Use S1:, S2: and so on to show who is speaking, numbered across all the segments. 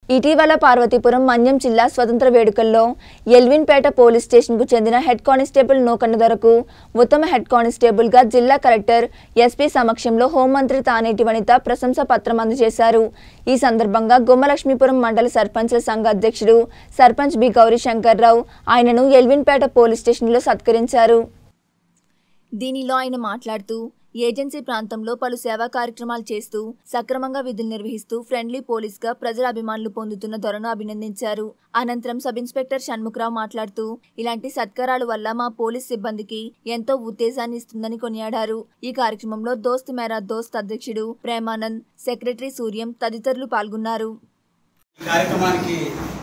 S1: ఇటీవల పార్వతీపురం మన్యం జిల్లా స్వతంత్ర వేడుకల్లో ఎల్విన్పేట పోలీస్ స్టేషన్కు చెందిన హెడ్ కానిస్టేబుల్ నూకన్న దొరకు ఉత్తమ హెడ్ కానిస్టేబుల్గా జిల్లా కలెక్టర్ ఎస్పీ సమక్షంలో హోంమంత్రి తానేటి వనిత ప్రశంసా పత్రం అందజేశారు ఈ సందర్భంగా గుమ్మలక్ష్మీపురం మండల సర్పంచ్ల సంఘ అధ్యక్షుడు సర్పంచ్ బి గౌరీ శంకర్రావు ఆయనను ఎల్విన్పేట పోలీస్ స్టేషన్లో సత్కరించారు దీనిలో ఆయన మాట్లాడుతూ ఏజెన్సీ ప్రాంతంలో పలు సేవా కార్యక్రమాలు చేస్తూ సక్రమంగా విధులు నిర్వహిస్తూ ఫ్రెండ్లీ పోలీస్గా ప్రజల అభిమానులు పొందుతున్న ధరను అభినందించారు అనంతరం సబ్ ఇన్స్పెక్టర్ షణ్ముఖరావు మాట్లాడుతూ ఇలాంటి సత్కారాల వల్ల మా పోలీస్ సిబ్బందికి ఎంతో ఉత్తేజాన్ని ఇస్తుందని కొనియాడారు ఈ కార్యక్రమంలో దోస్త్ మేరా దోస్త్ అధ్యక్షుడు ప్రేమానంద్ సెక్రటరీ సూర్యం తదితరులు పాల్గొన్నారు
S2: ఈ కార్యక్రమానికి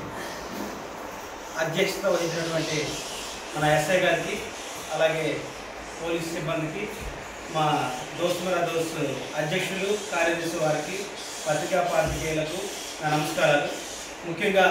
S2: అధ్యక్షత వహించినటువంటి మన ఎస్ఐ గారికి అలాగే పోలీస్ సిబ్బందికి మా దోస్త్ మేరా దోస్త్ అధ్యక్షులు కార్యదర్శి వారికి పత్రికా పాత్రికేయులకు నా నమస్కారాలు ముఖ్యంగా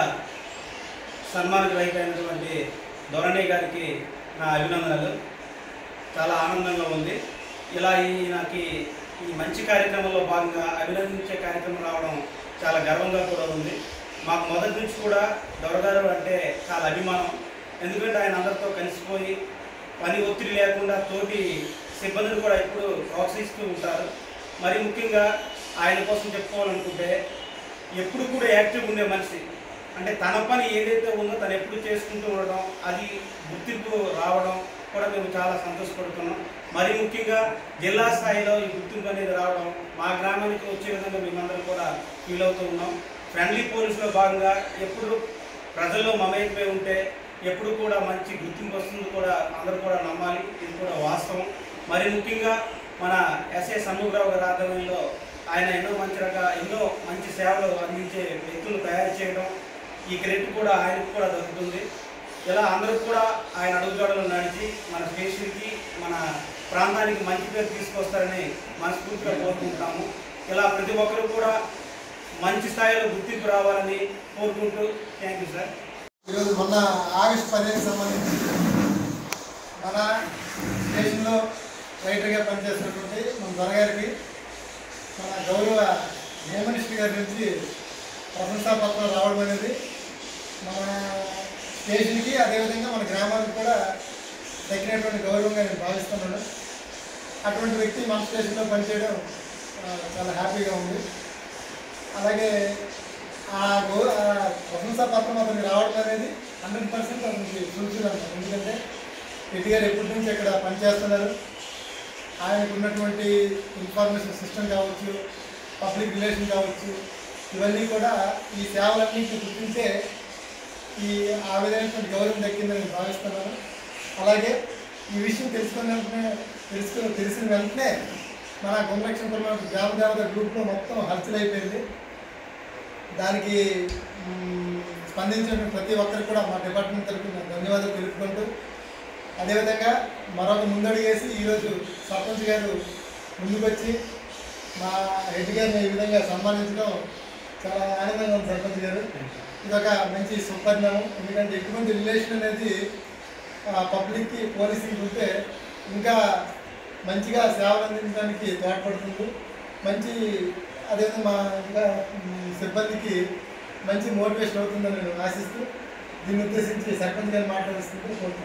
S2: సన్మానగ్రహితమైనటువంటి ధోరణి గారికి నా అభినందనలు చాలా ఆనందంగా ఉంది ఇలా ఈ నాకు ఈ మంచి కార్యక్రమంలో భాగంగా అభినందించే కార్యక్రమం రావడం చాలా గర్వంగా కూడా ఉంది మాకు మొదటి నుంచి కూడా దొరగారు అంటే చాలా అభిమానం ఎందుకంటే ఆయన అందరితో కలిసిపోయి పని ఒత్తిడి లేకుండా తోటి సిబ్బందిని కూడా ఎప్పుడు ప్రోత్సహిస్తూ ఉంటారు మరి ముఖ్యంగా ఆయన కోసం చెప్పుకోవాలనుకుంటే ఎప్పుడు కూడా యాక్టివ్ ఉండే మనిషి అంటే తన పని ఏదైతే ఉందో తను ఎప్పుడు చేసుకుంటూ ఉండడం అది గుర్తింపు రావడం కూడా మేము చాలా సంతోషపడుతున్నాం మరి ముఖ్యంగా జిల్లా స్థాయిలో ఈ గుర్తింపు అనేది రావడం మా గ్రామానికి వచ్చే విధంగా మేమందరం కూడా ఫీల్ అవుతూ ఉన్నాం ఫ్రెండ్లీ పోలీసులో భాగంగా ఎప్పుడు ప్రజల్లో మమేకమై ఉంటే ఎప్పుడు కూడా మంచి గుర్తింపు వస్తుంది కూడా అందరూ కూడా నమ్మాలి ఇది కూడా వాస్తవం మరి ముఖ్యంగా మన ఎస్ఏ సన్ముఖరావు గారి ఆధ్వర్యంలో ఆయన ఎన్నో మంచి రక ఎన్నో మంచి సేవలు అందించే వ్యక్తులు తయారు చేయడం ఈ క్రెడిట్ కూడా ఆయనకు కూడా దొరుకుతుంది ఇలా అందరూ కూడా ఆయన అడుగుజాడలు నడిచి మన స్టేషన్కి మన ప్రాంతానికి మంచి పేరు తీసుకొస్తారని మనస్ఫూర్తిగా కోరుకుంటున్నాము ఇలా ప్రతి ఒక్కరు కూడా మంచి స్థాయిలో గుర్తింపు రావాలని కోరుకుంటూ థ్యాంక్ యూ సార్
S3: ఈరోజు మొన్న ఆగస్టు పదిహేను సంబంధించి మన స్టేషన్లో రైటర్గా పనిచేస్తున్నటువంటి మన దొరగారికి మన గౌరవ హోమ్ మినిస్టర్ గారి నుంచి ప్రశంసా పత్రం రావడం అనేది మన స్టేషన్కి అదేవిధంగా మన గ్రామానికి కూడా దక్కినటువంటి గౌరవంగా నేను భావిస్తున్నాను అటువంటి వ్యక్తి మన స్టేషన్లో పనిచేయడం ఆ, చాలా హ్యాపీగా ఉంది అలాగే ఆ గౌ ఆ ప్రశంసా పత్రం అతనికి రావడం అనేది హండ్రెడ్ పర్సెంట్ అతనికి ఫుల్ఫిల్ అనమాట ఎందుకంటే రెడ్డి గారు ఎప్పటి నుంచి ఇక్కడ పనిచేస్తున్నారు ఆయనకు ఉన్నటువంటి ఇన్ఫర్మేషన్ సిస్టమ్ కావచ్చు పబ్లిక్ రిలేషన్ కావచ్చు ఇవన్నీ కూడా ఈ సేవలన్నింటినీ గుర్తించే ఈ ఆ విధమైనటువంటి గౌరవం దక్కిందని నేను భావిస్తున్నాను అలాగే ఈ విషయం తెలుసుకున్న వెంటనే తెలుసుకుని తెలిసిన వెంటనే మన గుమలక్ష్మీపురం గ్రామ దేవత గ్రూప్లో మొత్తం హల్చల్ అయిపోయింది దానికి మ్, స్పందించిన ప్రతి ఒక్కరికి కూడా మా డిపార్ట్మెంట్ తరఫున ధన్యవాదాలు తెలుపుకుంటూ అదేవిధంగా మరొక ముందడుగేసి ఈరోజు సర్పంచ్ గారు ముందుకొచ్చి మా హెడ్ గారిని ఈ విధంగా సన్మానించడం చాలా ఆనందంగా ఉంది సర్పంచ్ గారు ఇదొక మంచి సుపరిణామం ఎందుకంటే ఎటువంటి రిలేషన్ అనేది పబ్లిక్కి పోలీసింగ్ ఉంటే ఇంకా మంచిగా సేవలు అందించడానికి తోడ్పడుతుంది మంచి అదేవిధంగా మా ఇంకా మ్, సిబ్బందికి మంచి మోటివేషన్ అవుతుందని నేను ఆశిస్తూ దీన్ని ఉద్దేశించి సర్పంచ్ గారు మాట్లాడుతుంటే కోరుతున్నాను